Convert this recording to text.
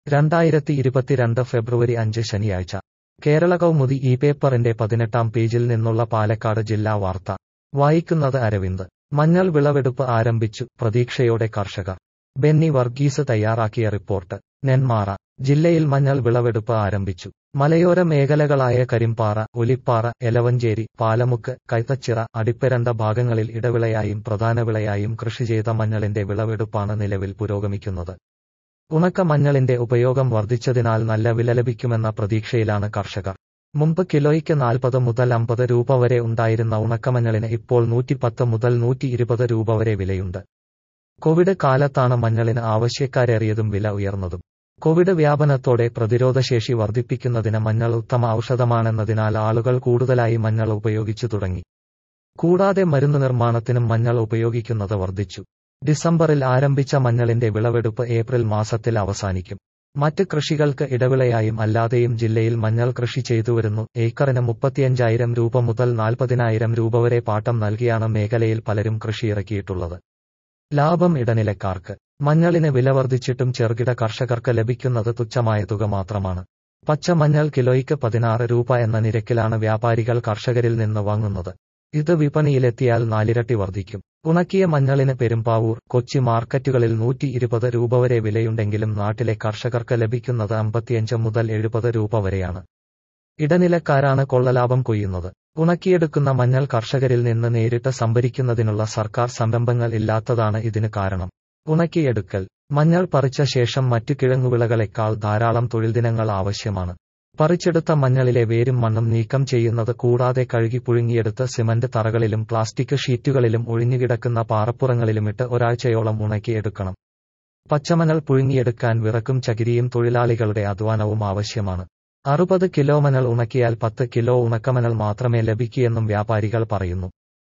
രണ്ടായിരത്തി ഇരുപത്തിരണ്ട് ഫെബ്രുവരി അഞ്ച് ശനിയാഴ്ച കേരള കൗമുദി ഈ പേപ്പറിന്റെ പതിനെട്ടാം പേജിൽ നിന്നുള്ള പാലക്കാട് ജില്ലാ വാർത്ത വായിക്കുന്നത് അരവിന്ദ് മഞ്ഞൾ വിളവെടുപ്പ് ആരംഭിച്ചു പ്രതീക്ഷയോടെ കർഷകർ ബെന്നി വർഗീസ് തയ്യാറാക്കിയ റിപ്പോർട്ട് നെന്മാറ ജില്ലയിൽ മഞ്ഞൾ വിളവെടുപ്പ് ആരംഭിച്ചു മലയോര മേഖലകളായ കരിമ്പാറ ഒലിപ്പാറ എലവഞ്ചേരി പാലമുക്ക് കൈത്തച്ചിറ അടിപ്പെരണ്ട ഭാഗങ്ങളിൽ ഇടവിളയായും പ്രധാന വിളയായും കൃഷി ചെയ്ത മഞ്ഞളിന്റെ വിളവെടുപ്പാണ് നിലവിൽ പുരോഗമിക്കുന്നത് ഉണക്ക മഞ്ഞളിന്റെ ഉപയോഗം വർദ്ധിച്ചതിനാൽ നല്ല വില ലഭിക്കുമെന്ന പ്രതീക്ഷയിലാണ് കർഷകർ മുമ്പ് കിലോയ്ക്ക് നാൽപ്പത് മുതൽ അമ്പത് രൂപ വരെ ഉണ്ടായിരുന്ന ഉണക്കമഞ്ഞളിന് ഇപ്പോൾ നൂറ്റിപ്പത്ത് മുതൽ നൂറ്റി ഇരുപത് രൂപ വരെ വിലയുണ്ട് കോവിഡ് കാലത്താണ് മഞ്ഞളിന് ആവശ്യക്കാരേറിയതും വില ഉയർന്നതും കോവിഡ് വ്യാപനത്തോടെ പ്രതിരോധശേഷി വർദ്ധിപ്പിക്കുന്നതിന് മഞ്ഞൾ ഉത്തമ ഔഷധമാണെന്നതിനാൽ ആളുകൾ കൂടുതലായി മഞ്ഞൾ ഉപയോഗിച്ചു തുടങ്ങി കൂടാതെ മരുന്ന് നിർമ്മാണത്തിനും മഞ്ഞൾ ഉപയോഗിക്കുന്നത് വർദ്ധിച്ചു ഡിസംബറിൽ ആരംഭിച്ച മഞ്ഞളിന്റെ വിളവെടുപ്പ് ഏപ്രിൽ മാസത്തിൽ അവസാനിക്കും മറ്റ് കൃഷികൾക്ക് ഇടവിളയായും അല്ലാതെയും ജില്ലയിൽ മഞ്ഞൾ കൃഷി ചെയ്തുവരുന്നു ഏക്കറിന് മുപ്പത്തിയഞ്ചായിരം രൂപ മുതൽ നാൽപ്പതിനായിരം രൂപ വരെ പാട്ടം നൽകിയാണ് മേഖലയിൽ പലരും കൃഷിയിറക്കിയിട്ടുള്ളത് ലാഭം ഇടനിലക്കാർക്ക് മഞ്ഞളിന് വില വർദ്ധിച്ചിട്ടും ചെറുകിട കർഷകർക്ക് ലഭിക്കുന്നത് തുച്ഛമായ തുക മാത്രമാണ് പച്ചമഞ്ഞൾ കിലോയ്ക്ക് പതിനാറ് രൂപ എന്ന നിരക്കിലാണ് വ്യാപാരികൾ കർഷകരിൽ നിന്ന് വാങ്ങുന്നത് ഇത് വിപണിയിലെത്തിയാൽ നാലിരട്ടി വർദ്ധിക്കും ഉണക്കിയ മഞ്ഞളിന് പെരുമ്പാവൂർ കൊച്ചി മാർക്കറ്റുകളിൽ നൂറ്റി ഇരുപത് രൂപ വരെ വിലയുണ്ടെങ്കിലും നാട്ടിലെ കർഷകർക്ക് ലഭിക്കുന്നത് അമ്പത്തിയഞ്ച് മുതൽ എഴുപത് രൂപ വരെയാണ് ഇടനിലക്കാരാണ് കൊള്ളലാഭം കൊയ്യുന്നത് ഉണക്കിയെടുക്കുന്ന മഞ്ഞൾ കർഷകരിൽ നിന്ന് നേരിട്ട് സംഭരിക്കുന്നതിനുള്ള സർക്കാർ സംരംഭങ്ങൾ ഇല്ലാത്തതാണ് ഇതിന് കാരണം ഉണക്കിയെടുക്കൽ മഞ്ഞൾ പറിച്ച ശേഷം മറ്റു കിഴങ്ങുവിളകളെക്കാൾ ധാരാളം തൊഴിൽ ദിനങ്ങൾ ആവശ്യമാണ് പറിച്ചെടുത്ത മഞ്ഞളിലെ വേരും മണ്ണും നീക്കം ചെയ്യുന്നത് കൂടാതെ കഴുകി പുഴുങ്ങിയെടുത്ത് സിമന്റ് തറകളിലും പ്ലാസ്റ്റിക് ഷീറ്റുകളിലും ഒഴിഞ്ഞുകിടക്കുന്ന പാറപ്പുറങ്ങളിലുമിട്ട് ഒരാഴ്ചയോളം ഉണക്കിയെടുക്കണം പച്ചമണൽ പുഴുങ്ങിയെടുക്കാൻ വിറക്കും ചകിരിയും തൊഴിലാളികളുടെ അധ്വാനവും ആവശ്യമാണ് അറുപത് കിലോ മണൽ ഉണക്കിയാൽ പത്ത് കിലോ ഉണക്കമണൽ മാത്രമേ ലഭിക്കുകയെന്നും വ്യാപാരികൾ പറയുന്നു